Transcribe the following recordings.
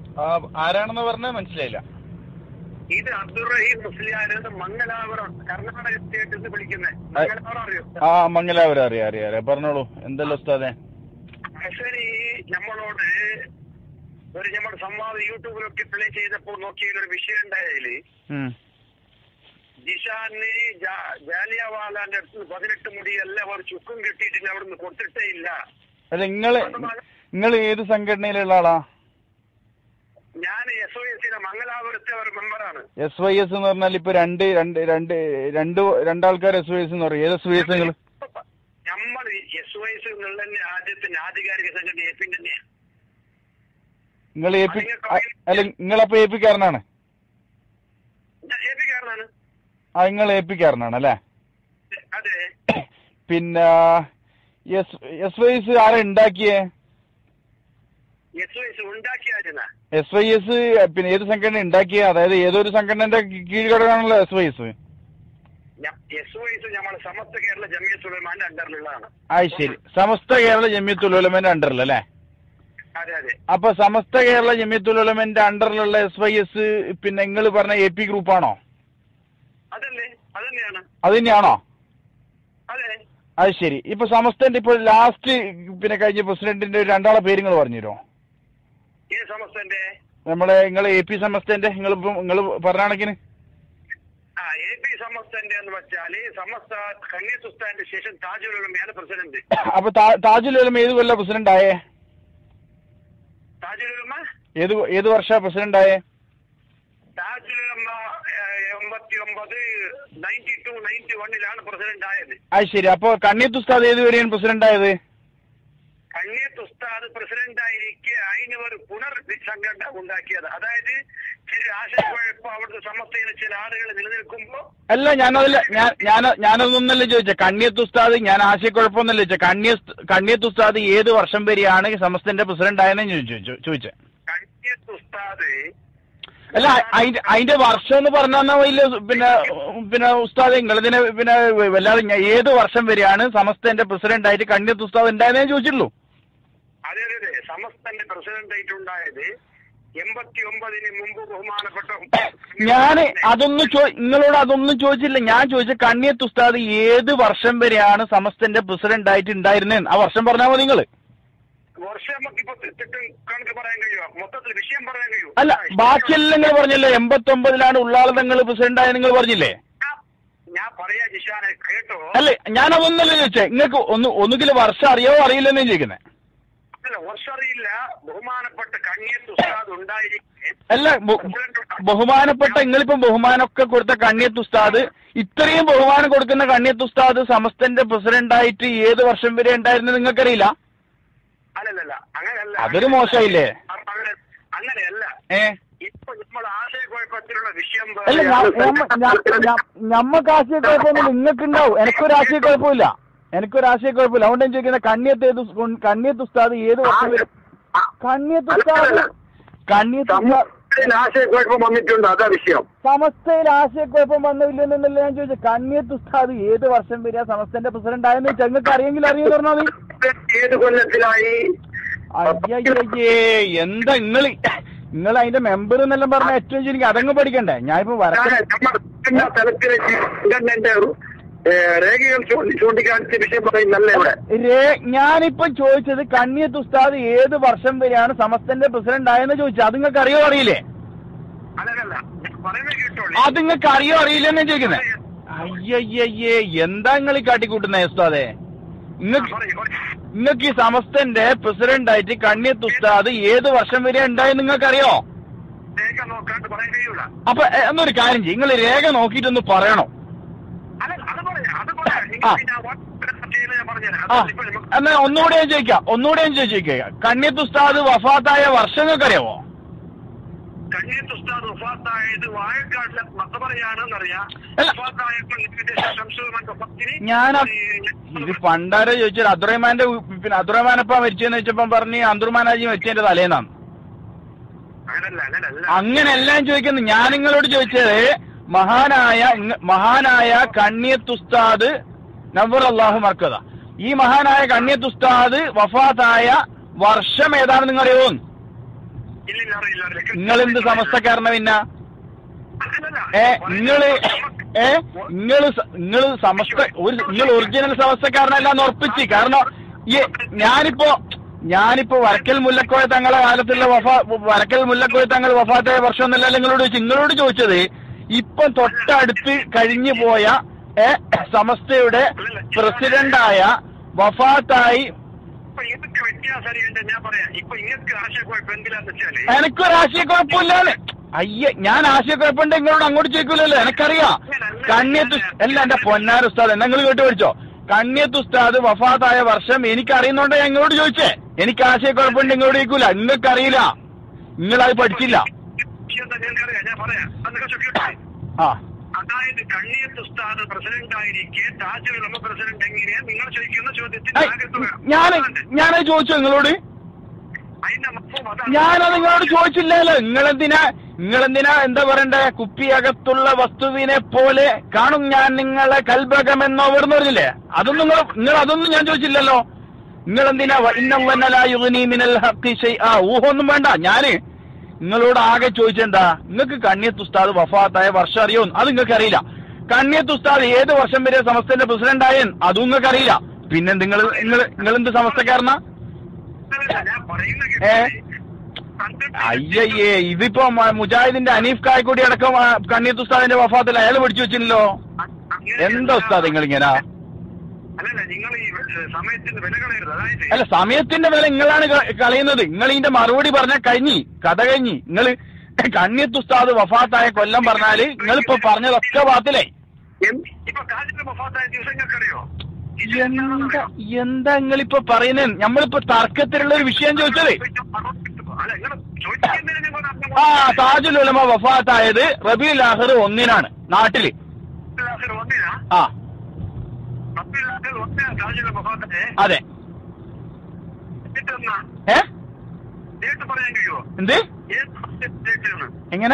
ആ, ആരാണെന്ന് പറഞ്ഞാൽ മനസ്സിലായില്ല ഇത് അബ്ദുറഹീം മുസ്ലിയാർ മംഗലാപുരം കർണാടക സ്റ്റേറ്റിൽ നിന്ന് വിളിക്കുന്നത് മംഗലാപുരം അറിയോ ആ മംഗലാപുരം അറിയാം അറിയാം അറിയാം പറഞ്ഞോളൂ എന്തല്ലോ ഉസ്താദെ ശരി നമ്മളോട് ഒരു നമ്മുടെ സംവാദം യൂട്യൂബിലൊക്കെ പ്ലേ ചെയ്തപ്പോൾ നോക്കിയ ഒരു വിഷയം ഉണ്ടായാല് ഉം. ജിഷാന് ജാ- ജാലിയവാലാന്റെ അടുത്ത് പതിനെട്ട് മുടി എല്ലാവരും ചുക്കും കിട്ടിയിട്ടില്ല അവിടുന്ന് കൊടുത്തിട്ടേ ഇല്ല അല്ല നിങ്ങള് നിങ്ങൾ ഏത് സംഘടനയിലുള്ള ആളാ ഞാൻ എസ് ഒ എസിന്റെ മംഗലാപുരത്തെ ഒരു മെമ്പറാണ് എസ് വൈ എസ് എന്ന് പറഞ്ഞാൽ ഇപ്പൊ രണ്ട് രണ്ട് രണ്ട് രണ്ട് രണ്ടാൾക്കാർ എസ് വൈ എസ് എന്ന് പറയും ഏത് എസ് വൈ എസ് നിങ്ങൾ നമ്മൾ എസ് ഒ എസ് എന്നുള്ള ആദ്യത്തിന്റെ ആധികാരിക സംഘടന എ പിന്നെ തന്നെയാണ് നിങ്ങൾ എ പി അല്ല നിങ്ങളപ്പോ എ പി കാരനാണ് എ പി കാരനാണ് ആ നിങ്ങൾ എ പി കാരനാണ് അല്ലേ അതെ പിന്നെ എസ് എസ് വൈ എസ് ആരാ ഉണ്ടാക്കിയേ എസ് ഒ എസ് ഉണ്ടാക്കിയായിരുന്ന എസ് വൈ എസ് പിന്നെ ഏത് സംഘടന ഉണ്ടാക്കിയ അതായത് ഏതൊരു സംഘടനന്റെ കീഴ്ഘടകമാണല്ലോ S Y S S O S നമ്മളെ സമസ്ത കേരള ജമിയത്തുലമാന്റെ അണ്ടറിലുള്ളതാണ് ആ ശരി സമസ്ത കേരള ജമിയത്തുൽ ഉലമന്റെ അണ്ടറിൽ അല്ലേ അതെ അതെ അപ്പൊ സമസ്ത കേരള ജമിയത്തുൽ ഉലമന്റെ അണ്ടറിലുള്ള എസ് വൈ എസ് പിന്നെ നിങ്ങൾ പറഞ്ഞ എ പി ഗ്രൂപ്പാണോ അതല്ലേ അതന്നെയാണ് അത് തന്നെയാണോ അതെ അത് ശരി ഇപ്പൊ സമസ്തന്റെ ഇപ്പോൾ ലാസ്റ്റ് പിന്നെ കഴിഞ്ഞ പ്രസിഡന്റിന്റെ ഒരു രണ്ടാളെ പേര് നിങ്ങൾ പറഞ്ഞുതരോ ഈ സമസ്തന്റെ നമ്മളെ നിങ്ങൾ എ പി സമസ്തന്റെ നിങ്ങൾ നിങ്ങൾ പറഞ്ഞ കണക്കിന് ആ എ പി സമസ്തന്റെ എന്ന് വെച്ചാല് സമസ്ത കന്യാസുസ്ഥാന്റെ ശേഷം താജുലുലമയാണ് പ്രസിഡന്റ് അപ്പൊ താ- താജുൽ ഉലമ ഏത് കൊല്ല പ്രസിഡന്റ് ആയേ താജുലുലമ ഏത് ഏത് വർഷ പ്രസിഡന്റ് ആയേ താജുലുലമ എൺപത്തി ഒമ്പത് നയൻറ്റി ടു നയൻറ്റി വണ്ണിലാണ് പ്രസിഡന്റ് ആയത് അത് ശരി അപ്പൊ കണ്ണീത്ത് ഉസ്താദ് ഏത് വരെയാണ് പ്രസിഡന്റ് ആയത് കണ്ണിയത്ത് ഉസ്താദ് പ്രസിഡന്റ് ആയിരിക്കെ അതിന് ഒരു പുനർ സംഘടന ഉണ്ടാക്കിയത് അതായത് ചില ആശയക്കുഴപ്പം അവിടുത്തെ സമസ്തയിലെ ചില ആളുകൾ നിലനിൽക്കുമ്പോ അല്ല ഞാനതല്ല ഞാൻ ഞാൻ ഞാനതൊന്നല്ല ചോദിച്ചത് കണ്ണിയത്ത് ഉസ്താദ് ഞാൻ ആശയക്കുഴപ്പമൊന്നല്ല ചോദിച്ചത് കണ്ണിയ കണ്ണിയത്ത് ഉസ്താദ് ഏത് വർഷം വരെയാണ് സമസ്തന്റെ പ്രസിഡന്റ് ആയെന്ന് ചോദിച്ചു ചോദിച്ചത് കണ്ണിയത്ത് ഉസ്താദ് അല്ല അതിന്റെ അതിന്റെ വർഷം എന്ന് പറഞ്ഞാൽ വലിയ പിന്നെ പിന്നെ ഉസ്താദ് നിങ്ങളിതിനെ പിന്നെ വല്ലാതെ ഞാൻ ഏത് വർഷം വരെയാണ് സമസ്തന്റെ പ്രസിഡന്റ് ആയിട്ട് കണ്ണിയത്ത് ഉസ്താദ് ഉണ്ടായതെന്നേ ചോദിച്ചുള്ളൂ അതെ അതെ അതെ സമസ്തന്റെ പ്രസിഡന്റ് ആയിട്ടുണ്ടായത് എൺപത്തി ഒമ്പതിന് മുമ്പ് ബഹുമാനപ്പെട്ട ഞാന് അതൊന്നും ചോ നിങ്ങളോട് അതൊന്നും ചോദിച്ചില്ല ഞാൻ ചോദിച്ച കണ്ണിയത്ത് ഉസ്താദ് ഏത് വർഷം വരെയാണ് സമസ്തന്റെ പ്രസിഡന്റ് ആയിട്ട് ഉണ്ടായിരുന്നത് ആ വർഷം പറഞ്ഞാൽ മതി നിങ്ങള് വർഷം നമുക്ക് ഇപ്പൊ തെറ്റും കണക്ക് പറയാൻ കഴിയുമോ മൊത്തത്തിൽ വിഷയം പറയാൻ കഴിയുമോ അല്ല ബാക്കിയെല്ലാം നിങ്ങൾ പറഞ്ഞല്ലോ എൺപത്തി ഒമ്പതിലാണ് ഉള്ളാളെ നിങ്ങൾ പ്രസിഡന്റ് ആയ നിങ്ങൾ പറഞ്ഞില്ലേ ഞാൻ- ഞാൻ പറയാ ജിഷാനെ കേട്ടോ അല്ലേ ഞാൻ അതൊന്നല്ല ചോദിച്ചേ നിങ്ങൾക്ക് ഒന്ന് ഒന്നുകിൽ വർഷം അറിയാവോ അറിയില്ലെന്നേ ചോദിക്കുന്നത് അല്ല വർഷം അറിയില്ല ബഹുമാനപ്പെട്ട കണ്ണിയത്ത് ഉസ്താദ് ഉണ്ടായിരിക്കെ അല്ല ബഹു- ബഹുമാനപ്പെട്ട നിങ്ങളിപ്പം ബഹുമാനമൊക്കെ കൊടുത്ത കണ്ണിയത്ത് ഉസ്താദ് ഇത്രയും ബഹുമാനം കൊടുക്കുന്ന കണ്ണിയത്ത് ഉസ്താദ് സമസ്തന്റെ പ്രസിഡന്റ് ആയിട്ട് ഏത് വർഷം വരെ ഉണ്ടായിരുന്നു നിങ്ങൾക്കറിയില്ല അല്ലല്ല അങ്ങനെയല്ല അതൊരു മോശമായില്ലേ? അങ്ങനെ അങ്ങനെയല്ല ഏ ഇപ്പൊ നമ്മൾ ആശയക്കുഴപ്പത്തിലുള്ള വിഷയം അല്ല പറയാ. ഞമ്മക്ക് ആശയക്കുഴപ്പമൊന്നും നിങ്ങൾക്ക് ഉണ്ടാവും എനിക്കൊരു ആശയക്കുഴപ്പമില്ല എനിക്കൊരു ആശയക്കുഴപ്പമില്ല അതുകൊണ്ട് ഞാൻ ചോദിക്കുന്നത് കണ്ണിയത്ത് ഏത് ഉസ്- കണ്ണിയത്ത് ഉസ്താദ് ഏത് വർഷം വരെ ആ, കണ്ണിയത്ത് ഉസ്താദ് കണ്ണിയത്ത് ഉസ്താദ് സമൂഹത്തിൽ ആശയക്കുഴപ്പം വന്നിട്ടുണ്ട് അതാ വിഷയം സമസ്തയിൽ ആശയക്കുഴപ്പം വന്നില്ലെന്നല്ല ഞാൻ ചോദിച്ചത് കണ്ണിയത്ത് ഉസ്താദ് ഏത് വർഷം വരെയാ സമസ്തന്റെ പ്രസിഡന്റ് ആയെന്ന് വെച്ചാൽ നിങ്ങൾക്ക് അറിയെങ്കിൽ അറിയെന്ന് പറഞ്ഞാൽ മതി ഏത് കൊല്ലത്തിലായി അയ്യയ്യേ എന്താ നിങ്ങൾ നിങ്ങൾ അതിന്റെ മെമ്പർ എന്നെല്ലാം പറഞ്ഞ ഏറ്റവും ശരിക്കും അതങ്ങ് പഠിക്കണ്ടേ ഞാനിപ്പോ ഞാൻ വരട്ടെ നമ്മുടെ എല്ലാ തലത്തിലെ സംഘടനന്റെ ഏ, രേഖകൾ ചൂണ്ടി ചൂണ്ടിക്കാണിച്ച വിഷയം പറയുന്നല്ല ഇവിടെ രേ- ഞാനിപ്പോ ചോദിച്ചത് കണ്ണിയത്ത് ഉസ്താദ് ഏത് വർഷം വരെയാണ് സമസ്തന്റെ പ്രസിഡന്റ് ആയെന്ന് ചോദിച്ചത് അത് നിങ്ങൾക്ക് അറിയോ അറിയില്ലേ അല്ലല്ല പറയുന്നത് കേട്ടോളൂ അത് നിങ്ങൾക്ക് അറിയോ അറിയില്ലെന്ന് ചോദിക്കുന്നത് അയ്യയ്യേ എന്താ നിങ്ങൾ ഈ കാട്ടിക്കൂട്ടുന്ന ഉസ്താദെ നിങ്ങൾക്ക് പറയൂ, പറയൂ. നിങ്ങൾക്ക് ഈ സമസ്തന്റെ പ്രസിഡന്റ് ആയിട്ട് കണ്ണിയത്ത് ഉസ്താദ് ഏത് വർഷം വരെ ഉണ്ടായെന്ന് നിങ്ങൾക്ക് അറിയോ രേഖ നോക്കാണ്ട് പറയാൻ കഴിയൂല അപ്പൊ എ, എന്നൊരു കാര്യം ചെയ്യും നിങ്ങൾ രേഖ നോക്കിയിട്ടൊന്ന് പറയണോ അല്ല അത് പറയാം അത് പറയാം നിങ്ങൾ ആ. പിന്നെ ആ വാട്സാപ്പ് ചെയ്യുന്നത് ഞാൻ പറഞ്ഞുതരാം ആ അത് ഇപ്പൊ നമുക്ക് എന്നാ ഒന്നുകൂടെ ഞാൻ ചോദിക്കാം ഒന്നുകൂടെ ഞാൻ ചോദിക്കാം കണ്ണിയത്ത് ഉസ്താദ് വഫാത്തായ വർഷം നിങ്ങൾക്ക് അറിയാമോ കണ്ണീത്ത് ഉസ്താദ് വഫാത്തായത് വാഴക്കാട്ടിലെ മത്തപറയാണെന്നറിയാം അല്ല. വഫാത്തായപ്പോൾ ഏകദേശം ശംസുമാന്റെ പത്തിന് ഞാൻ ഈ ഇത് പണ്ടാരോ ചോദിച്ചത് അബ്ദുറഹ്മാന്റെ ഉ- പിന്നെ അബ്ദുറഹ്മാനപ്പ മരിച്ചെന്ന് വെച്ചപ്പം പറഞ്ഞ് അബ്ദുറഹ്മാനാജി മരിച്ചതിന്റെ തലേന്നാണ് അങ്ങനല്ല അങ്ങനല്ല അങ്ങനെല്ലാം ചോദിക്കുന്നു ഞാൻ നിങ്ങളോട് ചോദിച്ചത് മഹാനായ ഇങ്ങ- മഹാനായ കണ്ണിയത്ത് ഉസ്താദ് നവർ അള്ളാഹു മർക്കത ഈ മഹാനായ കണ്ണിയത്ത് ഉസ്താദ് വഫാത്തായ വർഷം ഏതാണെന്ന് നിങ്ങൾ അറിയുമോ ഇല്ലില്ല അറിയില്ല അറിയില്ല. നിങ്ങൾ എന്ത് സമസ്തക്കാരന പിന്നെ അല്ലല്ല, ഏ പറയുന്നത് നിങ്ങള് നമുക്ക് ഏ നിങ്ങള് സ- നിങ്ങള് സമസ്ത ഒരു നിങ്ങൾ ഒറിജിനൽ സമസ്തക്കാരനല്ലാന്ന് ഉറപ്പിച്ച് കാരണം ഈ ഞാനിപ്പോ ഞാനിപ്പോ വരക്കൽ മുല്ലക്കോയ തങ്ങളെ കാലത്തുള്ള വഫാ വരക്കൽ മുല്ലക്കോയ തങ്ങൾ വഫാത്തായ വർഷം എന്നല്ല നിങ്ങളോട് ചോദിച്ചു നിങ്ങളോട് ചോദിച്ചത് ഇപ്പൊ തൊട്ടടുത്ത് കഴിഞ്ഞു പോയ ഏ സമസ്തയുടെ പ്രസിഡന്റായ വഫാത്തായി ഇപ്പൊ ഇതൊക്കെ വ്യത്യാസമുണ്ട് ഞാൻ പറയാം ഇപ്പൊ ഇങ്ങനത്തെ ആശയക്കുഴപ്പം എന്തിനാന്ന് വെച്ചാല് എനിക്കൊരു ആശയക്കുഴപ്പമില്ലാന്ന് അയ്യേ ഞാൻ ആശയക്കുഴപ്പമുണ്ട് നിങ്ങളോട് അങ്ങോട്ട് ചോദിക്കൂലല്ലോ എനിക്കറിയാം കണ്ണിയത്ത് അല്ല എന്റെ പൊന്നാർ ഉസ്താദ് നിങ്ങൾ കേട്ട് പഠിച്ചോ കണ്ണിയത്ത് ഉസ്താദ് വഫാത്തായ വർഷം എനിക്കറിയുന്നോണ്ട് ഞാൻ നിങ്ങളോട് ചോദിച്ചേ എനിക്ക് ആശയക്കുഴപ്പമുണ്ട് നിങ്ങളോട് ചോദിക്കൂല നിങ്ങൾക്ക് അറിയില്ല നിങ്ങളത് പഠിച്ചില്ല വിഷയം തന്നെ എനിക്കറിയാം ഞാൻ പറയാം അതൊക്കെ ചൊല്ലിട്ടെ ആ അതായത് കണ്ണിയത്ത് ഉസ്താദ് പ്രസിഡന്റ് ആയിരിക്കെ താജുൽ ഉലമ പ്രസിഡന്റ് എങ്ങനെയാ നിങ്ങൾ ചോദിക്കുന്ന ചോദ്യത്തിന് ഐ, ആകത്തുക. ഞാൻ ഞാനത് ചോദിച്ചോ നിങ്ങളോട് അതിന്റെ മൊത്തം അതാണ്. ഞാനത് നിങ്ങളോട് ചോദിച്ചില്ലല്ലോ നിങ്ങളെന്തിനാ നിങ്ങളെന്തിനാ എന്താ പറയണ്ടേ കുപ്പിയകത്തുള്ള വസ്തുവിനെ പോലെ കാണും ഞാൻ നിങ്ങളെ കൽബകമെന്നോ വെറുതെ പറഞ്ഞില്ലേ അതൊന്നും നിങ്ങൾ നിങ്ങൾ അതൊന്നും ഞാൻ ചോദിച്ചില്ലല്ലോ നിങ്ങൾ എന്തിനാ മിനൽ ഹഖി ഷൈആ ഊഹൊന്നും വേണ്ട ഞാന് നിങ്ങളോട് ആകെ ചോദിച്ചെന്താ നിങ്ങൾക്ക് കണ്ണിയത്ത് ഉസ്താദ് വഫാത്തായ വർഷം അറിയോ അത് നിങ്ങൾക്ക് അറിയില്ല കണ്ണിയത്ത് ഉസ്താദ് ഏത് വർഷം വരെ സമസ്തന്റെ പ്രസിഡന്റ് ആയെന്ന് അതും നിങ്ങൾക്ക് അറിയില്ല പിന്നെ നിങ്ങൾ നിങ്ങൾ നിങ്ങൾ എന്ത് സമസ്തക്കാരനാ ഞാൻ പറയുന്ന ഏ? കേട്ടില്ലേ? കണ്ടിട്ട് അയ്യയ്യേ ഇതിപ്പോ മ- മുജാഹിദിന്റെ അനീഫ് കായ്ക്കൂടി അടക്കം ആ, കണ്ണീത്ത് ഉസ്താദിന്റെ വഫാത്തിൽ അയാൾ പിടിച്ചു വെച്ചില്ലല്ലോ അങ്ങനെ എന്താ ഉസ്താദ് നിങ്ങൾ ഇങ്ങനെ അല്ലല്ല നിങ്ങൾ ഈ ഏ, സമയത്തിന് വില കളയരുത് അതായത് അല്ല സമയത്തിന്റെ മേലെ നിങ്ങളാണ് ക- കളയുന്നത് നിങ്ങൾ ഇതിന്റെ മറുപടി പറഞ്ഞ കഴിഞ്ഞി കഥ കഴിഞ്ഞി നിങ്ങൾ കണ്ണിയത്ത് ഉസ്താദ് വഫാത്തായ കൊല്ലം പറഞ്ഞാല് നിങ്ങളിപ്പോ പറഞ്ഞതൊക്കെ പാത്തിലേ എന്ത്? ഇപ്പൊ കാജിന്റെ മൊഫാത്തായ ദിവസം നിങ്ങൾക്കറിയോ എന്താ എന്താ നിങ്ങളിപ്പോ പറയുന്നത് നമ്മളിപ്പോ തർക്കത്തിലുള്ള ഒരു വിഷയം ചോദിച്ചത് അല്ല നിങ്ങൾ ചോദിക്കുന്നതിന് നിങ്ങൾ അർത്ഥം ആ താജുൽ ഉലമ വഫാത്തായത് റബീൽ ആഹർ ഒന്നിനാണ് നാട്ടില് അബ്ദുൽ ഒന്നിനാ ആ അബ്ദുൽ ഒന്നിനാ കാജിന്റെ മൊഫാത്തായ അതെ എന്നിട്ട് എന്നാ ഏ ഡേറ്റ് പറയാൻ കഴിയുമോ എന്ത് ഏത് ഡേറ്റ് എന്ന് എങ്ങനെ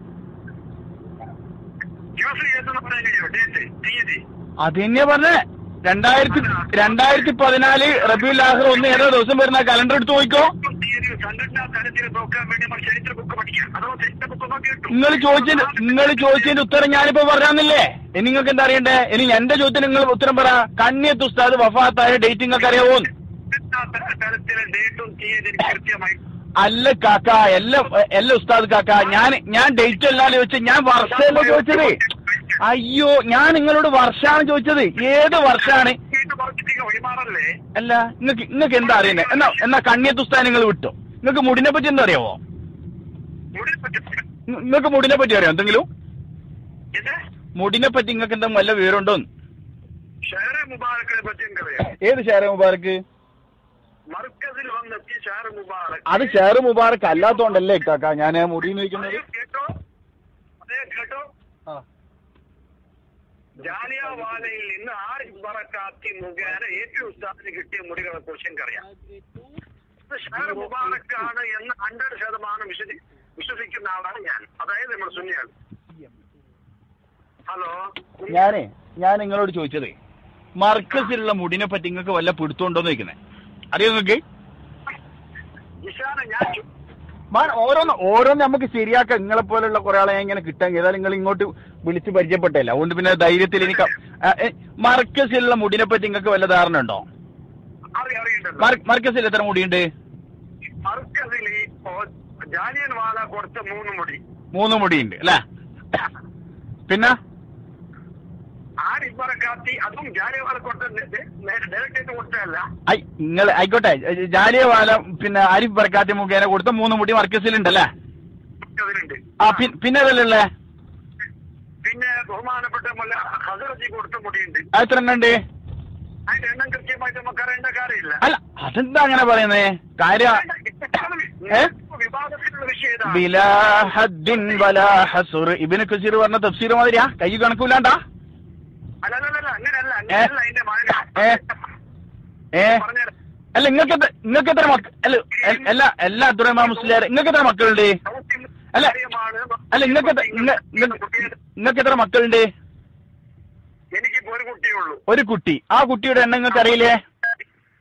ദിവസം ഏതെന്ന് പറയാൻ കഴിയുമോ ഡേറ്റ് തീയതി അത് തന്നെയാ പറഞ്ഞേ രണ്ടായിരത്തി രണ്ടായിരത്തി പതിനാല് റബിയുൽ ആഹർ ഒന്ന് ഏതോ ദിവസം വരുന്ന കലണ്ടർ എടുത്ത് നോക്കിക്കോ തീയതി സംഘടനാ തലത്തിൽ നോക്കാൻ വേണ്ടി നമ്മൾ ചരിത്ര ബുക്ക് പഠിക്കാം അഥവാ ചരിത്ര ബുക്ക് നോക്കി കിട്ടും നിങ്ങൾ ചോദിച്ചതിന് നിങ്ങൾ ചോദിച്ചതിന്റെ ഉത്തരം ഞാനിപ്പോ പറഞ്ഞില്ലേ ഇനി നിങ്ങൾക്ക് എന്താ അറിയണ്ടേ ഇനി എന്റെ ചോദ്യത്തിന് നിങ്ങൾ ഉത്തരം പറ കണ്ണിയത്ത് ഉസ്താദ് വഫാത്തായ ഡേറ്റ് നിങ്ങൾക്ക് അറിയാവോ തലത്തിലെ ഡേറ്റും തീയതി എനിക്ക് കൃത്യമായി അല്ല കാക്ക എല്ലാം എല്ലാ ഉസ്താദ് കാക്ക ഞാൻ ഞാൻ ഡേറ്റ് അല്ലാതെ ചോദിച്ചത് ഞാൻ വർഷമല്ല ചോദിച്ചത് അയ്യോ ഞാൻ നിങ്ങളോട് വർഷാണ് ചോദിച്ചത് ഏത് വർഷാണ് ഇത് പറഞ്ഞിട്ട് വഴിമാറല്ലേ അല്ല നിങ്ങൾക്ക് നിങ്ങൾക്ക് എന്താ അറിയുന്നത് എന്നാ എന്നാ കണ്ണിയത്ത് ഉസ്താദ് നിങ്ങൾ വിട്ടോ നിങ്ങൾക്ക് മുടിനെ പറ്റി എന്താ അറിയാവോ മുടി പറ്റി നി- നിങ്ങൾക്ക് മുടിനെ പറ്റി അറിയാം എന്തെങ്കിലും ഇത് മുടിനെ പറ്റി നിങ്ങൾക്ക് എന്തെങ്കിലും വല്ല വിവരമുണ്ടോ ഷെയർ മുബാറക്കിനെ പറ്റി എനിക്കറിയാം ഏത് ഷെയർ മുബാറക്ക് മർക്കസിൽ വന്നെത്തി ഷെയർ മുബാറക് അത് ഷെയർ മുബാറക്ക് അല്ലാത്തോണ്ടല്ലേ കാക്ക ഞാൻ മുടി നോക്കുന്നത് അതേ കേട്ടോ അതേ കേട്ടോ ജാലിയാവാലയിൽ നിന്ന് ആരിഫ് ബറക്കാത്തി മുഖേന ഏറ്റവും ഉസ്താദിന് കിട്ടിയ മുടികളെ കുറിച്ച് എനിക്കറിയാം ഇത് ഷെയർ മുബാറക്കാണ് എന്ന് ഹൺഡ്രഡ് ശതമാനം വിശ്വസി വിശ്വസിക്കുന്ന ആളാണ് ഞാൻ അതായത് നമ്മൾ സുന്നിയാണ് ഹലോ ഞാനേ ഞാൻ നിങ്ങളോട് ചോദിച്ചത് മർക്കസിലുള്ള മുടിനെ പറ്റി നിങ്ങൾക്ക് വല്ല പിടുത്തോണ്ടോന്ന് ചോദിക്കുന്നത് അറിയോ നിങ്ങൾക്ക് ഇഷാന ഞാൻ ചോ- മാൻ ഓരോന്ന് ഓരോന്ന് നമുക്ക് ശരിയാക്കാം നിങ്ങളെ പോലുള്ള കുറെ ആളെ ഞാൻ ഇങ്ങനെ കിട്ടാൻ ഏതായാലും നിങ്ങൾ ഇങ്ങോട്ട് വിളിച്ച് പരിചയപ്പെട്ടല്ല അതുകൊണ്ട് പിന്നെ ധൈര്യത്തിൽ എനിക്ക് ആ, ഏ, മർക്കസിലുള്ള മുടിനെ പറ്റി നിങ്ങൾക്ക് വല്ല ധാരണ ഉണ്ടോ അറിയാം അറിയണ്ടല്ലോ മർ- മർക്കസിൽ എത്ര മുടിയുണ്ട് മർക്കസിൽ ഇപ്പോ ജാലിയൻ വാല കൊടുത്ത മൂന്ന് മുടി മൂന്ന് മുടിയുണ്ട് അല്ലേ പിന്നെ ആരിഫ് ബറക്കാത്തി അതും ജാലിയൻ വാല കൊടുത്ത ഡയറക്റ്റ് ആയിട്ട് കൊടുത്തതല്ല ഐ നിങ്ങൾ ആയിക്കോട്ടെ ജാലിയവാല പിന്നെ ആരിഫ് ബർക്കാത്തി മുഖേന കൊടുത്ത മൂന്ന് മുടി മർക്കസിലുണ്ടല്ലേ അതിലുണ്ട് ആ പി- പിന്നെ അതല്ലേ പിന്നെ ബഹുമാനപ്പെട്ട മുല്ല ഹസറജി കൊടുത്ത മുടിയുണ്ട് അത് എത്ര എണ്ണം ഉണ്ട് അതിന്റെ എണ്ണം കൃത്യമായിട്ട് നമുക്ക് അറിയേണ്ട കാര്യമില്ല അല്ല അതെന്താ അങ്ങനെ പറയുന്നേ കാര്യം ഏ? വിവാദത്തിലുള്ള വിഷയം ഇതാണ്. ബിലാ ഹദ്ദിൻ വലാ ഹസുർ ഇബ്നു കസീർ പറഞ്ഞ തഫ്സീർ മാതിരിയാ കൈ കണക്കൂലാണ്ടാ അല്ലല്ലല്ല അങ്ങനെയല്ല അങ്ങനെയല്ല അതിന്റെ ഏ? ഏ പറഞ്ഞുതരാം അല്ല നിങ്ങൾക്ക് എത്ര നിങ്ങൾക്ക് എത്ര മക്ക അല്ല എ- എല്ലാ എല്ലാ അബ്ദുറഹ്മാൻ മുസ്ലിയാർ നിങ്ങൾക്ക് എത്ര മക്കളുണ്ട് അല്ല അല്ല നിങ്ങൾക്ക് എത്ര നിങ്ങ- നിങ്ങ- നിങ്ങൾക്ക് എത്ര മക്കളുണ്ട് എനിക്കിപ്പോ ഒരു കുട്ടിയേ ഉള്ളൂ ഒരു കുട്ടി ആ കുട്ടിയുടെ എണ്ണം നിങ്ങൾക്ക് അറിയില്ലേ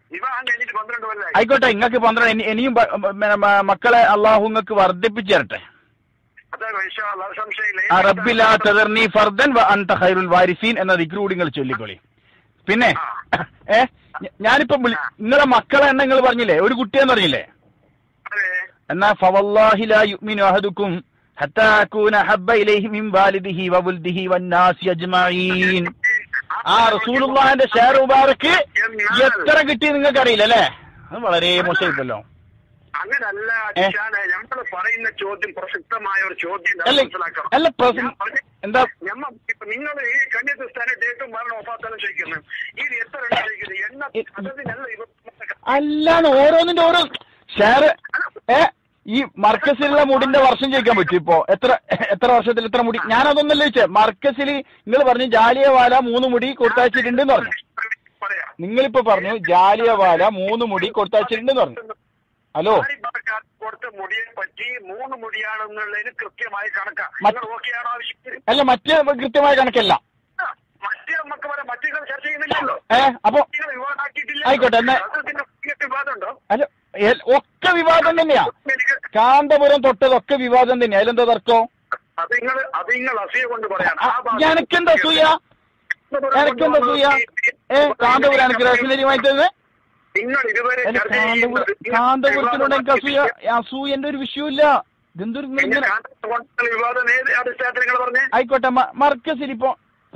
വിവാഹം കഴിഞ്ഞിട്ട് പന്ത്രണ്ട് കൊല്ലായി ആയിക്കോട്ടെ നിങ്ങൾക്ക് പന്ത്രണ്ട് ഇനി- ഇനിയും ബ- മ- മ- മക്കളെ അള്ളാഹു നിങ്ങൾക്ക് വർദ്ധിപ്പിച്ചു തരട്ടെ അതെ ഇൻഷാ അല്ലാഹ്, അത് സംശയമില്ല ആ റബ്ബില തദർനി ഫർദൻ വ അൻത ഖൈറുൽ വാരിസീൻ എന്ന ദിക്റ് കൂടി നിങ്ങൾ ചൊല്ലിക്കോളി പിന്നെ ഏ ഞ- ഞാനിപ്പം വിളി നിങ്ങളെ മക്കളെ എണ്ണ നിങ്ങൾ പറഞ്ഞില്ലേ ഒരു കുട്ടിയെന്ന് പറഞ്ഞില്ലേ അതെ എന്നാ ഫവല്ലാഹി ലാ യുഅ്മിനു അഹദുക്കും ഹത്താ അകൂന ഹബ്ബ ഇലൈഹി മിൻ വാലിദിഹി വവുൽദിഹി വന്നാസി അജ്മഈൻ ആ റസൂലുള്ളാഹിന്റെ ഷെയർ മുബാറക്ക് എത്ര കിട്ടി നിങ്ങൾക്ക് അറിയില്ല അല്ലേ അത് വളരെ മോശമായിപ്പല്ലോ അങ്ങനല്ല ഏ? നമ്മൾ പറയുന്ന ചോദ്യം പ്രസക്തമായ ഒരു ചോദ്യം അല്ല മനസ്സിലാക്കണം അല്ല പ്രസ- ഞാൻ പറഞ്ഞ- എന്താ ഞമ്മ ഇപ്പൊ നിങ്ങൾ ഈ കന്യാസ്ഥാന ഡേറ്റും മരണം ഒപ്പാത്തലും ചോദിക്കുന്നു ഇത് എത്ര എണ്ണം ചോദിക്കുന്നത് എണ്ണ അതതിനല്ല ഇവ അല്ലാന്ന് ഓരോന്നിന്റെ ഓരോ ഷെയർ ഏ ഈ മർക്കസിലുള്ള മുടിന്റെ വർഷം ചോദിക്കാൻ പറ്റും ഇപ്പോ എത്ര എത്ര വർഷത്തിൽ എത്ര മുടി ഞാൻ അതൊന്നല്ല ചോദിച്ചേ മർക്കസിൽ നിങ്ങൾ പറഞ്ഞു ജാലിയവാല മൂന്ന് മുടി കൊടുത്തയച്ചിട്ടുണ്ടെന്ന് പറഞ്ഞു പറയാം നിങ്ങളിപ്പോ പറഞ്ഞു ജാലിയവാല മൂന്ന് മുടി കൊടുത്തയച്ചിട്ടുണ്ടെന്ന് പറഞ്ഞു ഹലോ ആരി ബർക്കാത്ത് കൊടുത്ത മുടിയെ പറ്റി മൂന്ന് മുടിയാണെന്നുള്ളതിന് കൃത്യമായി കണക്കാ മറ്റ്- നിങ്ങൾ ഓക്കെയാണോ ആവശ്യത്തിന് അല്ല മറ്റേ കൃത്യമായ കണക്കല്ല ആ, മറ്റേ നമുക്ക് പറയാം മറ്റേ ചർച്ച ചെയ്യുന്നില്ലല്ലോ ഏ അപ്പൊ നിങ്ങൾ വിവാദമാക്കിയിട്ടില്ല ആയിക്കോട്ടെ, എന്നാ- അത് പിന്നെ നിങ്ങൾക്ക് വിവാദമുണ്ടോ അല്ല എ- ഒക്കെ വിവാദം തന്നെയാ എനിക്ക് കാന്തപുരം തൊട്ടതൊക്കെ വിവാദം തന്നെയാ അതിലെന്താ തർക്കം അത് നിങ്ങൾ അത് നിങ്ങൾ അസൂയ കൊണ്ട് പറയാം ആ, എനക്കെന്താ സൂയ എനക്കെന്താ സൂയ ഏ കാന്തപുരം എനിക്ക് റേഷനരി വാങ്ങിത്തത് നിങ്ങൾ ഇതുവരെ അല്ല ചർച്ച കാന്തപുരം ചെയ്യുന്നത് കാന്തപുരത്തിനോട് എനിക്ക് അസൂയ അസൂയന്റെ ഒരു വിഷയമില്ല ഇതെന്തൊരു നിങ്ങൾ എങ്ങനെ ഇങ്ങനെ കാന്തപുരത്തിലെ വിവാദം ഏത് അടിസ്ഥാനത്തിൽ നിങ്ങൾ പറഞ്ഞേ ആയിക്കോട്ടെ മ- മർക്കസിൽ ഇപ്പൊ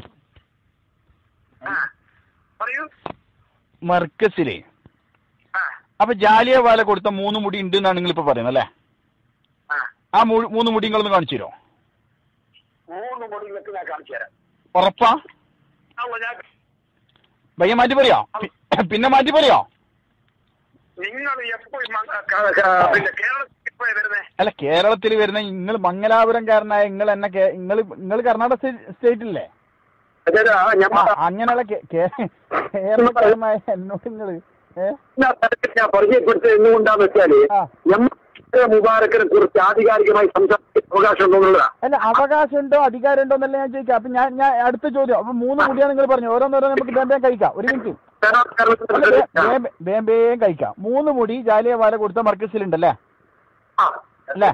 ആ. പറയൂ മർക്കസില് ആ അപ്പൊ ജാലിയ വാല കൊടുത്ത മൂന്ന് മുടി ഉണ്ട് എന്നാണ് നിങ്ങൾ ഇപ്പൊ പറയുന്നത് അല്ലേ ആ ആ മൂ- മൂന്ന് മുടി നിങ്ങളൊന്ന് കാണിച്ചു തരുമോ മൂന്ന് മുടികൾക്ക് ഞാൻ കാണിച്ചു തരാം ഉറപ്പാ ആ, ഞാൻ ഭയ്യ മാറ്റി പറയോ പി- പിന്നെ മാറ്റി പറയോ നിങ്ങൾ എപ്പോ ഈ മ- ക- ക- പിന്നെ കേരളത്തിൽ എപ്പോഴാ വരുന്നേ അല്ല കേരളത്തിൽ വരുന്ന നിങ്ങൾ മംഗലാപുരംകാരനായ നിങ്ങൾ എന്നെ നിങ്ങൾ നിങ്ങൾ കർണാടക സ്റ്റേറ്റില്ലേ അതായത് ആ ആ ഞമ്മ അങ്ങനെയുള്ള കേ- കേ- കേരളക്കാരനായ എന്നോട് നിങ്ങൾ ഏ ഞാൻ തരത്തിൽ ഞാൻ പരിചയപ്പെടുത്തത് എന്തുകൊണ്ടാന്ന് വെച്ചാല് ആ. ഞമ്മ മുബാറക്കിനെ കുറിച്ച് ആധികാരികമായി സംസാരിക്കാൻ അവകാശം ഉണ്ടെന്നുള്ളതാ അല്ല അവകാശമുണ്ടോ അധികാരമുണ്ടോ എന്നല്ല ഞാൻ ചോദിക്കാം അപ്പൊ ഞാൻ ഞാൻ അടുത്ത ചോദ്യം അപ്പൊ മൂന്ന് മുടിയാ നിങ്ങൾ പറഞ്ഞു ഓരോന്നോരോ നമുക്ക് വേം വേം കഴിക്കാം ഒരു മിനിറ്റ് അല്ല, വേ- വേം വേം വേം കഴിക്കാം മൂന്ന് മുടി ജാലിയ വാല കൊടുത്ത മർക്കസിലുണ്ടല്ലേ ആ. അല്ലേ?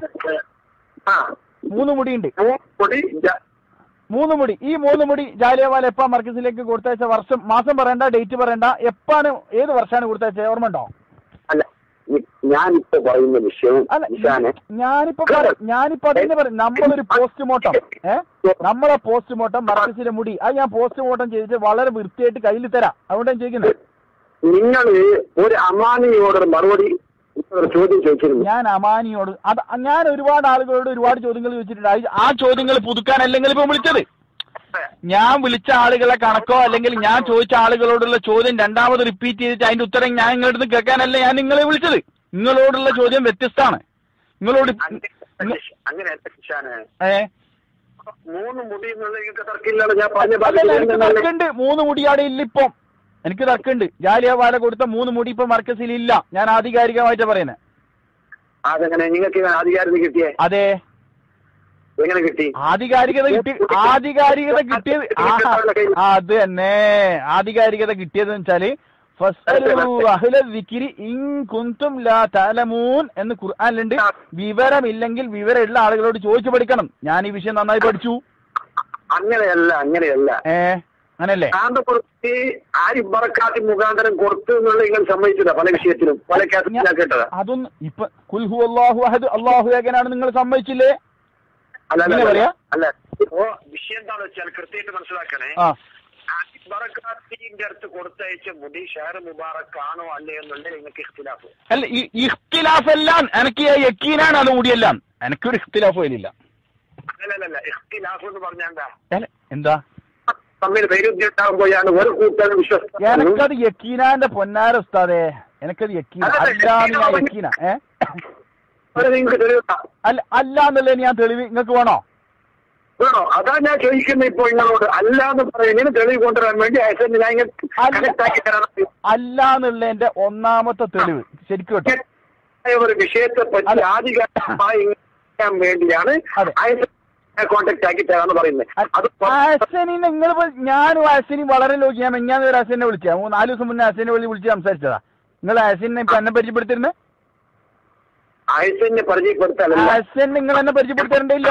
ആ മൂന്ന് മുടിയുണ്ട് മൂന്ന് മുടി ജ- മൂന്ന് മുടി ഈ മൂന്ന് മുടി ജാലിയവാല എപ്പാ മർക്കസിലേക്ക് കൊടുത്തയച്ച വർഷം മാസം പറയണ്ട ഡേറ്റ് പറയണ്ട എപ്പാണ് ഏത് വർഷമാണ് കൊടുത്തയച്ചത് ഓർമ്മ ഉണ്ടോ അല്ല ഇ- ഞാനിപ്പോ പറയുന്ന വിഷയം അല്ല നിഷാനെ ഞാനിപ്പോ പറ- ഞാനിപ്പോ അതിന് പറയും നമ്മളൊരു പോസ്റ്റ്മോർട്ടം ഏ നമ്മളെ പോസ്റ്റ്മോർട്ടം മർക്കസിലെ മുടി അത് ഞാൻ പോസ്റ്റ്മോർട്ടം ചെയ്തിട്ട് വളരെ വൃത്തിയായിട്ട് കയ്യിൽ തരാം അതുകൊണ്ട് ഞാൻ ചോദിക്കുന്നത് നിങ്ങൾ ഒരു അമാനിയോടൊരു മറുപടി ഒരു ചോദ്യം ചോദിച്ചിരുന്നു ഞാൻ അമാനിയോട് അത് ഞാൻ ഒരുപാട് ആളുകളോട് ഒരുപാട് ചോദ്യങ്ങൾ ചോദിച്ചിട്ടുണ്ട് അത് ആ ചോദ്യങ്ങൾ പുതുക്കാനല്ലെങ്കിൽ ഇപ്പൊ വിളിച്ചത് ഞാൻ വിളിച്ച ആളുകളെ കണക്കോ അല്ലെങ്കിൽ ഞാൻ ചോദിച്ച ആളുകളോടുള്ള ചോദ്യം രണ്ടാമത് റിപ്പീറ്റ് ചെയ്തിട്ട് അതിന്റെ ഉത്തരം ഞാൻ നിങ്ങളുടെ അടുത്ത് കേൾക്കാനല്ല ഞാൻ നിങ്ങളെ വിളിച്ചത് നിങ്ങളോടുള്ള ചോദ്യം വ്യത്യസ്തമാണ് നിങ്ങളോട് അങ്ങനെ അങ്ങനെ നിഷാനെ ഏ മൂന്ന് മുടി എന്നുള്ള നിങ്ങൾക്ക് തർക്കമില്ലല്ലോ ഞാൻ പറഞ്ഞ അല്ലല്ല എനിക്ക് പറഞ്ഞ തർക്കമുണ്ട് മൂന്ന് മുടി അവിടെ ഇല്ല ഇപ്പം എനിക്ക് തർക്കമുണ്ട് ജാലിയവാല കൊടുത്ത മൂന്ന് മുടി ഇപ്പൊ മർക്കസിൽ ഇല്ല ഞാൻ ആധികാരികമായിട്ട് പറയുന്നത് അതെങ്ങനെ നിങ്ങൾക്ക് ഇത് അധികാരം കിട്ടിയേ അതെ എങ്ങനെ കിട്ടി ആധികാരികത കിട്ടി ആധികാരികത കിട്ടിയത് ആ, അത് തന്നെ ആധികാരികത കിട്ടിയത് വെച്ചാല് ഫസ്അലു അഹ്ല ദിക്രി ഇൻ കുന്തും ലാ തഅലമൂൻ എന്ന് ഖുർആനിലുണ്ട് വിവരമില്ലെങ്കിൽ വിവരമുള്ള ആളുകളോട് ചോദിച്ചു പഠിക്കണം ഞാൻ ഈ വിഷയം നന്നായി പഠിച്ചു അങ്ങനെയല്ല അങ്ങനെയല്ല ഏ അങ്ങനല്ലേ കാന്തപുരത്തി ആരി ബറക്കാത്തി മുഖാന്തരം കൊടുത്തു എന്നുള്ള നിങ്ങൾ സമ്മതിച്ചതാ പല വിഷയത്തിലും പല കേസിലും ഞാൻ കേട്ടതാ അതൊന്നും ഇപ്പൊ കുൽഹു അള്ളാഹു അഹദ് അള്ളാഹു ഏകനാണ് നിങ്ങൾ സമ്മതിച്ചില്ലേ അല്ല അല്ല, ഇങ്ങനെ അല്ല പറയാ? അല്ല ഇപ്പോ വിഷയം എന്താണെന്ന് വെച്ചാൽ കൃത്യമായിട്ട് മനസ്സിലാക്കണേ ആ ആരി ബറക്കാത്തിന്റെ അടുത്ത് കൊടുത്തയച്ച മുടി ഷാർ മുബാറക് ആണോ അല്ലേ എന്നുണ്ടെങ്കിൽ നിങ്ങൾക്ക് ഇഖ്തിലാഫ് അല്ല ഈ ഇഖ്തിലാഫ് എല്ലാം എനിക്ക് യക്കീനാണ് അത് കൂടിയെല്ലാം എനിക്കൊരു ഇഖ്തിലാഫ് വരില്ല അല്ലല്ല ഇഖ്തിലാഫ് എന്ന് പറഞ്ഞാൽ എന്താ അല്ല എന്താ തമ്മിൽ വൈരുദ്ധ്യമുണ്ടാകുമ്പോഴാണ് ഒരു കൂട്ടം വിശ്വസിക്കുന്നത് എനക്കത് യക്കീനാന്റെ പൊന്നാര ഉസ്താദേ എനക്കത് യക്കീന അല്ലാന്ന് ഞാൻ യക്കീന ഏ അത് നിങ്ങൾക്ക് തെളിവില്ല അല്ല അല്ല എന്നുള്ളതിന് ഞാൻ തെളിവ് നിങ്ങൾക്ക് വേണോ വേണോ അതാ ഞാൻ ചോദിക്കുന്നത് ഇപ്പോൾ നിങ്ങളോട് അല്ല എന്ന് പറയുന്നതിന് തെളിവ് കൊണ്ടുവരാൻ വേണ്ടി അയച്ചത് ഞാൻ ഇങ്ങനെ അല്ല. കണക്ട് ആക്കി തരാൻ അല്ല എന്നുള്ളതിന്റെ ഒന്നാമത്തെ തെളിവ് ശരിക്കും കേട്ടോ ആയ ഒരു വിഷയത്തെ പറ്റി അല്ല. ആധികാരികമായി ചെയ്യാൻ വേണ്ടിയാണ് അതെ. അയച്ച കോണ്ടാക്ട് ആക്കി തരാന്ന് പറയുന്നത് അത് അസനി നിങ്ങൾ ഞാനും അസനി വളരെ ലോകി ഞാൻ മെഞ്ഞാന്ന് ഒരു അസനെ വിളിച്ച നാല് ദിവസം മുന്നേ അസനെ വിളി വിളിച്ച് സംസാരിച്ചതാ നിങ്ങൾ ഹസനെ ഇപ്പൊ എന്നെ പരിചയപ്പെടുത്തിരുന്നത് ആയുസിനെ പരിചയപ്പെടുത്താനല്ല ഹസൻ നിങ്ങൾ എന്നെ പരിചയപ്പെടുത്തേണ്ടില്ല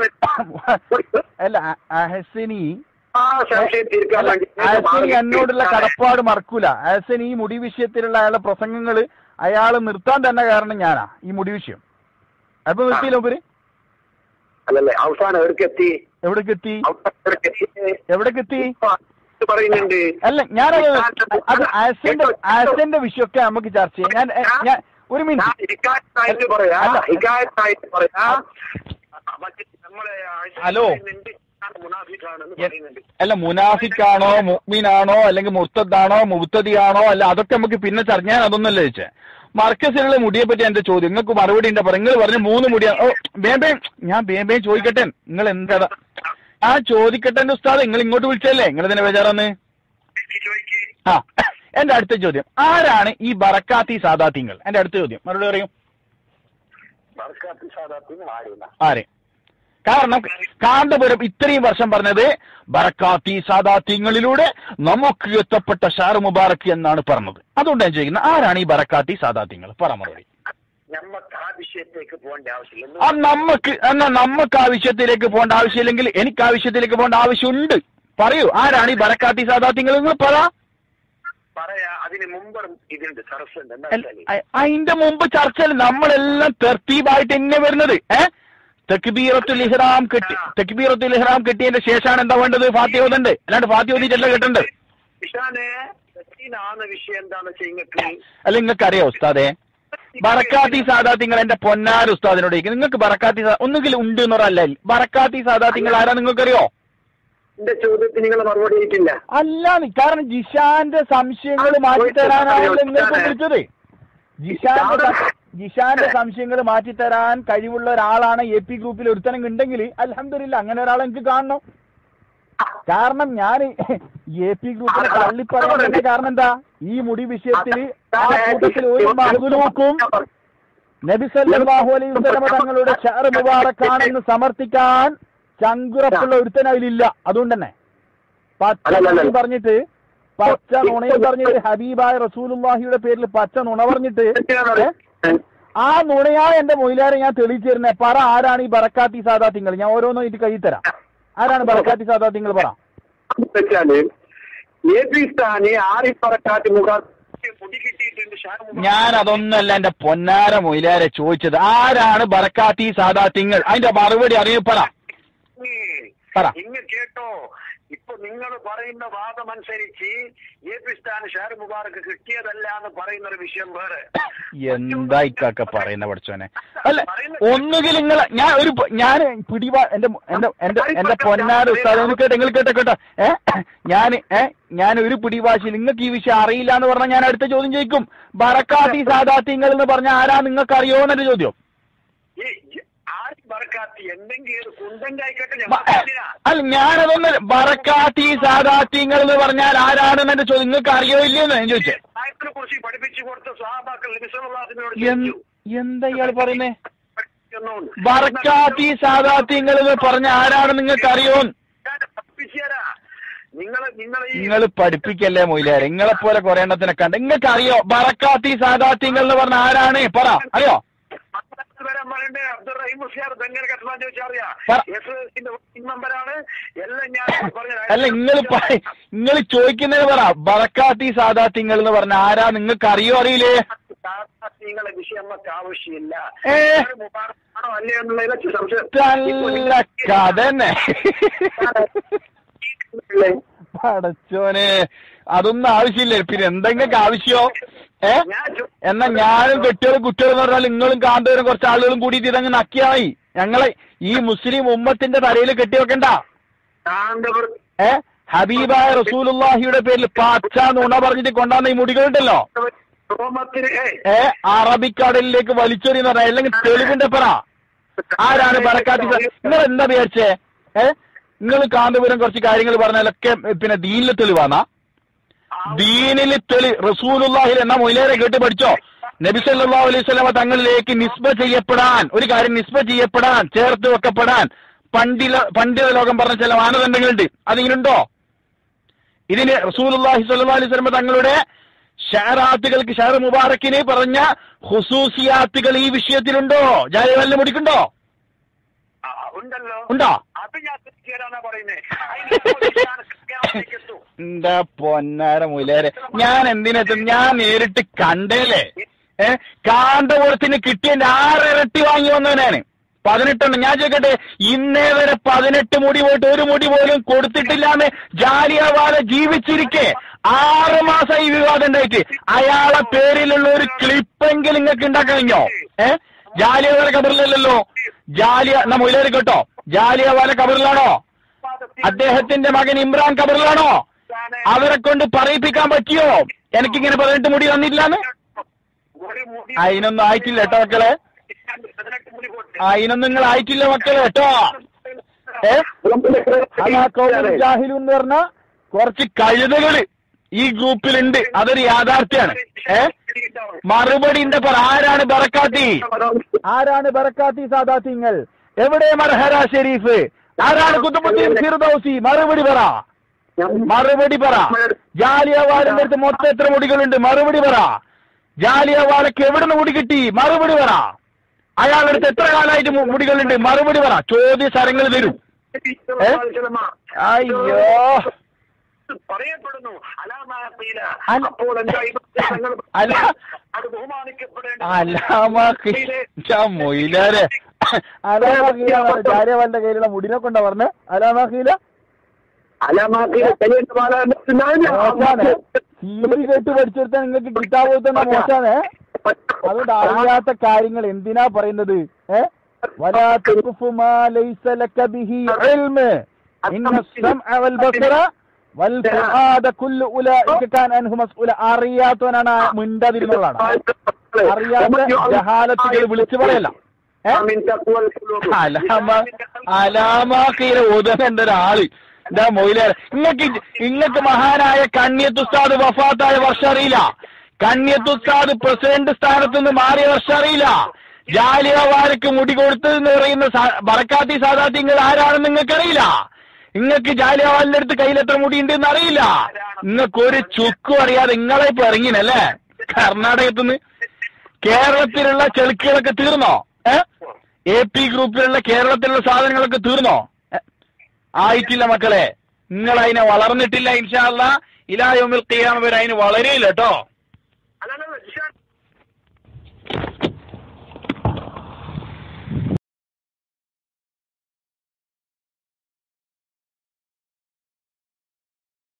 പറഞ്ഞ അല്ല ഹസനി ആ സംശയം തീർക്കാൻ വേണ്ടി ഹസനി എന്നോടുള്ള കടപ്പാട് മറക്കൂല ഹസൻ ഈ മുടി വിഷയത്തിലുള്ള അയാളുടെ പ്രസംഗങ്ങള് അയാൾ നിർത്താൻ തന്നെ കാരണം ഞാനാ ഈ മുടി വിഷയം അപ്പൊ നിർത്തിയില്ല ഉപരി അല്ലല്ലേ അവസാനം എവിടേക്കെത്തി എവിടേക്ക് എത്തി അവസാനം എവിടേക്കെത്തി? എവിടേക്ക് എത്തി ഇപ്പൊ ഇത് പറയുന്നുണ്ട് അല്ല ഞാനത് അത് ആസിന്റെ ആസിന്റെ വിഷയമൊക്കെ നമുക്ക് ചർച്ച ചെയ്യാം ഞാൻ എ, ഞാൻ ഒരു ഞാൻ മിനിറ്റ് ഹിക്കായത്തായിട്ട് പറയാ അല്ല. ഹിക്കായത്തായിട്ട് പറയാ മറ്റേ നമ്മളെ ഹലോ. മുനാഫിക്കാണെന്ന് എ- പറയുന്നുണ്ട് അല്ല മുനാഫിക്കാണോ മുഅ്മിനാണോ അല്ലെങ്കിൽ മുർത്തദാണോ മുബ്തദിയാണോ അല്ല അതൊക്കെ നമുക്ക് പിന്നെ ചർച്ച ഞാൻ അതൊന്നല്ല ചോദിച്ചേ മർക്കസിലുള്ള മുടിയെ പറ്റി എന്റെ ചോദ്യം നിങ്ങൾക്ക് മറുപടി ഉണ്ട് പറ നിങ്ങൾ പറഞ്ഞ മൂന്ന് മുടിയാ ഓ ബേബേ ഞാൻ ബേബേ ചോദിക്കട്ടെ നിങ്ങൾ എന്താ ആ ചോദിക്കട്ടെ എന്റെ ഉസ്താദ് നിങ്ങൾ ഇങ്ങോട്ട് വിളിച്ചല്ലേ നിങ്ങൾ ഇതിനെ ബേജാറാന്ന് ചോദിക്ക് ആ എന്റെ അടുത്ത ചോദ്യം ആരാണ് ഈ ബറക്കാത്തി സാദാത്തിങ്ങൾ എന്റെ അടുത്ത ചോദ്യം മറുപടി പറയും ബർക്കാത്ത് സാദാത്തിന് ആരുന്ന ആരെ കാരണം കാന്തപുരം ഇത്രയും വർഷം പറഞ്ഞത് ബറക്കാത്തി സാദാത്യങ്ങളിലൂടെ നമുക്ക് എത്തപ്പെട്ട ഷാർ മുബാറക്ക് എന്നാണ് പറഞ്ഞത് അതുകൊണ്ട് ഞാൻ ചോദിക്കുന്നത് ആരാണ് ഈ ബറക്കാത്തി സാദാത്യങ്ങൾ പറ മറുപടി നമ്മക്ക് ആ വിഷയത്തേക്ക് പോകേണ്ട ആവശ്യമില്ല ആ നമുക്ക് എന്നാ നമുക്ക് ആ വിഷയത്തിലേക്ക് പോകേണ്ട ആവശ്യമില്ലെങ്കിൽ എനിക്ക് ആ വിഷയത്തിലേക്ക് പോകേണ്ട ആവശ്യമുണ്ട് പറയൂ ആരാണ് ഈ ബറക്കാത്തി സാദാത്യങ്ങൾ നിങ്ങൾ പറ പറയാ അതിന് മുമ്പ് ഇതിന്റെ സരസ്സുണ്ട് എന്താ അല്ല, വെച്ചാല് അ- അതിന്റെ മുമ്പ് ചർച്ചയിൽ നമ്മളെല്ലാം തെർത്തീബായിട്ട് തന്നെ വരുന്നത് ഏ തെക്ബീറത്തുൽ ഇഹ്റാം കെട്ടി തെക്ബീറത്തുൽ ഇഹ്റാം കെട്ടിയതിന്റെ ശേഷമാണ് എന്താ വേണ്ടത് ഫാത്തി ഓതണ്ട് അല്ലാണ്ട് ഫാത്തി ഓതിട്ടല്ല കെട്ടണ്ട് ഇഷാനെ ആണ് വിഷയം എന്താന്ന് വെച്ചാൽ ഇങ്ങക്ക് അല്ല നിങ്ങൾക്ക് അറിയോ ഉസ്താദെ ബറക്കാത്തി സാദാത്തിങ്ങൾ എന്റെ പൊന്നാര ഉസ്താദിനോട് ചോദിക്കും നിങ്ങൾക്ക് ബറക്കാത്തി സാ- ഒന്നുകിൽ ഉണ്ട് എന്ന് പറയല്ല ബറക്കാത്തി സാദാത്തിങ്ങൾ ആരാ നിങ്ങൾക്കറിയോ എന്റെ ചോദ്യത്തിന് നിങ്ങൾ മറുപടി ആയിട്ടില്ല അല്ല കാരണം ജിഷാന്റെ സംശയങ്ങൾ മാറ്റിത്തരാനാണല്ലോ നിങ്ങൾക്ക് വിളിച്ചത് ജിഷാന്റെ സം- ജിഷാന്റെ സംശയങ്ങൾ മാറ്റിത്തരാൻ കഴിവുള്ള ഒരാളാണ് എ പി ഗ്രൂപ്പിൽ ഒരുത്തനം ഉണ്ടെങ്കിൽ അലഹമില്ല അങ്ങനെ ഒരാളെ എനിക്ക് കാണണം കാരണം ഞാൻ എ പി ഗ്രൂപ്പിനെ തള്ളിപ്പറയാൻ കാരണം എന്താ ഈ മുടി വിഷയത്തിൽ ആ കൂട്ടത്തിൽ ഒരു മഹദൂക്കും നബി സല്ലല്ലാഹു അലൈഹി വസല്ലമ തങ്ങളുടെ ഷഹർ മുബാറക്കാണെന്ന് സമർത്ഥിക്കാൻ ചങ്കുറപ്പുള്ള ഒരുത്തൻ അതിലില്ല അതുകൊണ്ട് തന്നെ പച്ച അല്ലല്ലല്ല. നുണയും പറഞ്ഞിട്ട് പച്ച നുണയും പറഞ്ഞിട്ട് ഹബീബായ റസൂലുള്ളാഹിയുടെ പേരിൽ പച്ച നുണ പറഞ്ഞിട്ട് ഏ? ആ നുണയായ എന്റെ മൊയിലാരെ ഞാൻ തെളിയിച്ചു തരുന്നേ പറ ആരാണ് ഈ ബറക്കാത്തി സാദാത്തിങ്ങൾ ഞാൻ ഓരോന്നും ഇത് കൈ തരാം ആരാണ് ബറക്കാത്തി സാദാത്തിങ്ങൾ പറ വെച്ചാല് എ പി സ്ഥാനി ആരിപ്പറക്കാറ്റ് മുഖം മുടി കിട്ടിയിട്ടുണ്ട് ഷാൻ മുബാറക്ക്. ഞാൻ അതൊന്നല്ല എന്റെ പൊന്നാര മൊയിലാരെ ചോദിച്ചത് ആരാണ് ബറക്കാത്തി സാദാത്തിങ്ങൾ അതിന്റെ മറുപടി അറിയ പറ പറ. ഇങ്ങ് കേട്ടോ ഇപ്പൊ നിങ്ങൾ പറയുന്ന വാദമനുസരിച്ച് എ പി സ്ഥാൻ ഷാർ മുബാറക്ക് കിട്ടിയതല്ല എന്ന് പറയുന്ന ഒരു വിഷയം വേറെ എന്താ ഇക്കൊക്കെ പറയുന്ന പഠിച്ചോനെ അല്ല ഒന്നുകിൽ നിങ്ങൾ ഞാൻ ഒരു പ- ഞാൻ പിടിപാ എന്റെ എന്റെ എന്റെ എന്റെ പൊന്നാര ഉസ്താദ് നിങ്ങൾ കേട്ടോ നിങ്ങൾ കേട്ടോ കേട്ടോ ഏ ഞാൻ ഏ ഞാൻ ഒരു പിടിഭാഷയിൽ നിങ്ങൾക്ക് ഈ വിഷയം അറിയില്ല എന്ന് പറഞ്ഞാൽ ഞാൻ അടുത്ത ചോദ്യം ചോദിക്കും ബറക്കാത്തി സാദാത്തിങ്ങൾ എന്ന് പറഞ്ഞാൽ ആരാ നിങ്ങൾക്ക് അറിയോ എന്നൊരു ചോദ്യം ഈ ആരും ബറക്കാത്തി എന്തെങ്കിലും ഒരു കുണ്ടങ്കായിക്കോട്ടെ ഞാൻ ബ- അല്ല ഞാനതൊന്ന് ബറക്കാത്തി സാദാത്തിങ്ങൾ എന്ന് പറഞ്ഞാൽ ആരാണെന്ന് എന്റെ ചോദ്യം നിങ്ങൾക്ക് അറിയോ ഇല്ലയെന്ന് ഞാൻ ചോദിച്ചേ ആയത്തിനെ കുറിച്ച് പഠിപ്പിച്ചു കൊടുത്ത സ്വഹാബാക്കൾ നബിസല്ലാസിനോട് എന്ത് എന്താ ഇയാൾ പറയുന്നേ എന്നോണ്ട്. ബറക്കാത്തി സാദാത്തിങ്ങൾ എന്ന് പറഞ്ഞ ആരാണ് നിങ്ങൾക്ക് അറിയോ ഞാൻ പഠിപ്പിച്ചുതരാ. നിങ്ങള് നിങ്ങളെ ഈ നിങ്ങൾ പഠിപ്പിക്കല്ലേ മൊയിലാരെ നിങ്ങളെ പോലെ കുറെ എണ്ണത്തിനെ കണ്ട് നിങ്ങൾക്ക് അറിയോ ബറക്കാത്തി സാദാത്തിങ്ങൾ എന്ന് പറഞ്ഞ ആരാണ് പറ അറിയോ പത്താമത് വരാൻ പറയണ്ടേ അബ്ദുറഹീം മുസ്ലിയാർ ബംഗാൾ കട്ടമാൻ ചോദിച്ചാൽ അറിയാം പറ. എസ് എസിന്റെ വർക്കിംഗ് മെമ്പറാണ് എല്ലാം ഞാൻ പറഞ്ഞ അല്ല നിങ്ങൾ നിങ്ങൾ ചോദിക്കുന്നത് പറ ബറക്കാത്തി സാദാത്തിങ്ങൾ എന്ന് പറഞ്ഞ ആരാ നിങ്ങൾക്ക് അറിയോ അറിയില്ലേ നിങ്ങളെ വിഷയം നമുക്ക് ആവശ്യമില്ല ഏ. ആണോ അല്ലേ എന്നുള്ളതിലെ സംശയം നല്ല കഥ തന്നെ പടച്ചോനെ അതൊന്നും ആവശ്യമില്ല പിന്നെ എന്തെങ്കിലും ആവശ്യമോ ഏ ഞാൻ ചോ- എന്നാ ഞാനും കെട്ടികളും കുട്ടികളും എന്ന് പറഞ്ഞാൽ നിങ്ങളും കാന്തവരും കുറച്ച് ആളുകളും കൂടിയിട്ട് ഇതങ്ങ് നക്കിയായി ഞങ്ങളെ ഈ മുസ്ലിം ഉമ്മത്തിന്റെ തലയിൽ കെട്ടിവെക്കണ്ട കാന്തപുർ ഏ ഹബീബായ റസൂലുള്ളാഹിയുടെ പേരിൽ പാച്ച നുണ പറഞ്ഞിട്ട് കൊണ്ടാന്ന ഈ മുടികളുണ്ടല്ലോ റോമത്തിന് ഏയ്, ഏ അറബിക്കടലിലേക്ക് വലിച്ചെറിയുന്ന പറഞ്ഞ അല്ലെങ്കിൽ തെളിവിന്റെ പറ ആരാണ് ബറക്കാത്തി നിങ്ങൾ എന്താ വിചാരിച്ചേ ഏ നിങ്ങൾ കാന്തപുരം കുറച്ച് കാര്യങ്ങൾ പറഞ്ഞാലൊക്കെ പിന്നെ ദീനിലെ തെളിവാന്നാ ദീനിൽ തെളി റസൂലുള്ളാഹിൽ എന്ന മൊയിലേറെ കേട്ട് പഠിച്ചോ നബി സല്ലല്ലാഹു അലൈഹി വസല്ലമ തങ്ങളിലേക്ക് നിസ്ബ ചെയ്യപ്പെടാൻ ഒരു കാര്യം നിസ്ബ ചെയ്യപ്പെടാൻ ചേർത്ത് വെക്കപ്പെടാൻ പണ്ഡിത പണ്ഡിത ലോകം പറഞ്ഞ ചില മാനദണ്ഡങ്ങളുണ്ട് അതിങ്ങനുണ്ടോ ഇതിന് റസൂലുള്ളാഹി സ്വല്ലല്ലാഹു അലൈഹി വസല്ലമ തങ്ങളുടെ ഷഹറാത്തുകൾക്ക് ഷഹർ മുബാറക്കിന് പറഞ്ഞ ഹുസൂസിയാത്തുകൾ ഈ വിഷയത്തിലുണ്ടോ ജാലിയവാലിന് മുടിക്കുണ്ടോ ആ, ഉണ്ടല്ലോ ഉണ്ടോ അത് ഞാൻ തരാന്നാ പറയുന്നേ അതിന് ഞാൻ കൃത്യമായിട്ട് എത്തും. എന്താ പൊന്നാര മുലേരെ ഞാൻ എന്തിനെത്തും ഞാൻ നേരിട്ട് കണ്ടേലേ ഏ കാന്തപുരത്തിന് കിട്ടിയതിന്റെ ആറിരട്ടി വാങ്ങി വന്നവനാണ് പതിനെട്ടെണ്ണം ഞാൻ ചോദിക്കട്ടെ ഇന്നേ വരെ പതിനെട്ട് മുടി പോയിട്ട് ഒരു മുടി പോലും കൊടുത്തിട്ടില്ലാന്ന് ജാലിയവാല ജീവിച്ചിരിക്കെ ആറ് മാസം ഈ വിവാദം ഉണ്ടായിട്ട് അയാളെ പേരിലുള്ള ഒരു ക്ലിപ്പെങ്കിലും നിങ്ങൾക്ക് ഉണ്ടാക്കാൻ കഴിഞ്ഞോ ഏ ജാലിയവാല കബറിലല്ലല്ലോ ജാലിയ എന്നാ മുയിലേറി കേട്ടോ ജാലിയവാല കബറിലാണോ അദ്ദേഹത്തിന്റെ മകൻ ഇമ്രാൻ കബറിലാണോ അവരെ കൊണ്ട് പറയിപ്പിക്കാൻ പറ്റിയോ എനിക്കിങ്ങനെ പതിനെട്ട് മുടി വന്നില്ലാന്ന് ഒരു മുടി അതിനൊന്നും ആയിട്ടില്ല കേട്ടോ മക്കളെ പതിനെട്ട് മുടി പോട്ടെ. അതിനൊന്നും നിങ്ങൾ ആയിട്ടില്ല മക്കളെ കേട്ടോ ഏ അതാ കൗമുൽ ജാഹിലു എന്ന് പറഞ്ഞ കുറച്ച് കഴുതകള് ഈ ഗ്രൂപ്പിലുണ്ട് അതൊരു യാഥാർത്ഥ്യമാണ് ഏ മറുപടിന്റെ പറ ആരാണ് ബറക്കാത്തി ആരാണ് ബറക്കാത്തി സാദാത്യങ്ങൾ എവിടെ മർഹര ഷെരീഫ് ആരാണ് കുത്തുബുദ്ദീൻ ഫിർദൌസി മറുപടി പറ മറുപടി പറ ജാലിയവാലിന്റെ അടുത്ത് മൊത്തം എത്ര മുടികളുണ്ട് മറുപടി പറ ജാലിയവാലക്ക് എവിടെ നിന്ന് മുടി കിട്ടി മറുപടി പറ അയാളുടെ അടുത്ത് എത്ര കാലമായിട്ട് മു- മുടികളുണ്ട് മറുപടി പറ ചോദ്യ സ്ഥലങ്ങൾ തരൂ ഏ? അയ്യോ പറയപ്പെടുന്നു അലാമാഖീല അല്ല. അപ്പോൾ എന്താ ഈ പ്രശ്നങ്ങൾ അല്ല. അത് ബഹുമാനിക്കപ്പെടേണ്ട മൊയിലാരെ അലാമഖീല ജാലിയവാലിന്റെ കയ്യിലുള്ള മുടിനെ കൊണ്ടാ പറഞ്ഞ അലാമഖീല അലാമാഖീല കയ്യേണ്ട മോശാണ് സീരി കേട്ട് പഠിച്ചെടുത്താൽ നിങ്ങൾക്ക് കിതാബ് തന്നെ മോശാണ് അതുകൊണ്ട് അറിയാത്ത കാര്യങ്ങൾ എന്തിനാ പറയുന്നത് ഏ വലാ തഖ്ഫു മാ ലൈസ ലക ബിഹി ഇൽമ് ഇന്ന السمع والبصر والفؤاد كل اولئك كان عنه مسؤولا അറിയാത്തവനാണ് ആ മിണ്ടാതിരുന്നതാണ് അറിയാത്ത ജഹാലത്തുകൾ വിളിച്ചു പറയല്ല ഏ അലാമ അലാമാക്കീര ഉദകന്റെ ഒരാള് എന്താ മൊയിലേറെ ഇങ്ങക്ക് ഇങ്ങക്ക് മഹാനായ കണ്യത്തുസ്താദ് വഫാത്തായ വർഷം അറിയില്ല കണ്യത്തുസ്താദ് പ്രസിഡന്റ് സ്ഥാനത്ത് നിന്ന് മാറിയ വർഷം അറിയില്ല ജാലിയവാരക്ക് മുടി കൊടുത്തതെന്ന് പറയുന്ന സാ- ബറക്കാത്തി സാദാത്യങ്ങൾ ആരാണെന്ന് നിങ്ങൾക്ക് അറിയില്ല നിങ്ങൾക്ക് ജാലിയവാലിന്റെ അടുത്ത് കയ്യിൽ എത്ര മുടി ഉണ്ടെന്ന് അറിയില്ല നിങ്ങൾക്ക് ഒരു ചുക്കും അറിയാതെ നിങ്ങളെ ഇപ്പൊ ഇറങ്ങിനല്ലേ കർണാടകത്തിൽ നിന്ന് കേരളത്തിലുള്ള ചെളുക്കുകളൊക്കെ തീർന്നോ ഏ എ പി ഗ്രൂപ്പിലുള്ള കേരളത്തിലുള്ള സാധനങ്ങളൊക്കെ തീർന്നോ ഏ? ആയിട്ടില്ല മക്കളെ നിങ്ങൾ അതിനെ വളർന്നിട്ടില്ല ഇൻഷാല്ല ഇലായോമിൽ ചെയ്യാൻ വരെ അതിന് വളരെയില്ല കേട്ടോ